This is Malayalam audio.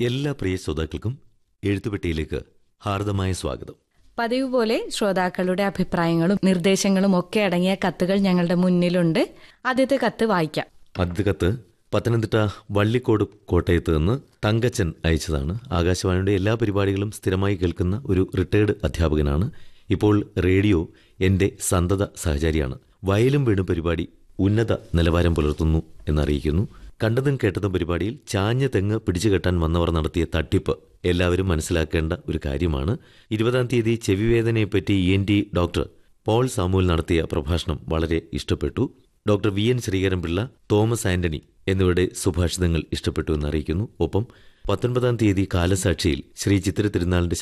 എല്ലാ പ്രിയ ശ്രോതാക്കൾക്കും എഴുത്തുപെട്ടിയിലേക്ക് ഹാർദമായ സ്വാഗതം പതിവ് പോലെ ശ്രോതാക്കളുടെ അഭിപ്രായങ്ങളും നിർദ്ദേശങ്ങളും ഒക്കെ അടങ്ങിയ കത്തുകൾ ഞങ്ങളുടെ മുന്നിലുണ്ട് ആദ്യത്തെ കത്ത് വായിക്കാം ആദ്യത്തെ കത്ത് പത്തനംതിട്ട വള്ളിക്കോട് കോട്ടയത്ത് നിന്ന് തങ്കച്ചൻ അയച്ചതാണ് ആകാശവാണിയുടെ എല്ലാ പരിപാടികളും സ്ഥിരമായി കേൾക്കുന്ന ഒരു റിട്ടയർഡ് അധ്യാപകനാണ് ഇപ്പോൾ റേഡിയോ എന്റെ സന്തത സഹചാരിയാണ് വയലും വീണും പരിപാടി ഉന്നത നിലവാരം പുലർത്തുന്നു എന്നറിയിക്കുന്നു കണ്ടതും കേട്ടതും പരിപാടിയിൽ ചാഞ്ഞ തെങ്ങ് പിടിച്ചുകെട്ടാൻ വന്നവർ നടത്തിയ തട്ടിപ്പ് എല്ലാവരും മനസ്സിലാക്കേണ്ട ഒരു കാര്യമാണ് ഇരുപതാം തീയതി ചെവിവേദനയെപ്പറ്റി E N T doctor Paul Samuel നടത്തിയ പ്രഭാഷണം വളരെ ഇഷ്ടപ്പെട്ടു doctor V N Sreekaranpillai Thomas Antony എന്നിവരുടെ സുഭാഷിതങ്ങൾ ഇഷ്ടപ്പെട്ടു എന്ന് അറിയിക്കുന്നു ഒപ്പം പത്തൊൻപതാം തീയതി കാലസാക്ഷിയിൽ ശ്രീ ചിത്ര തിരുനാളിന്റെ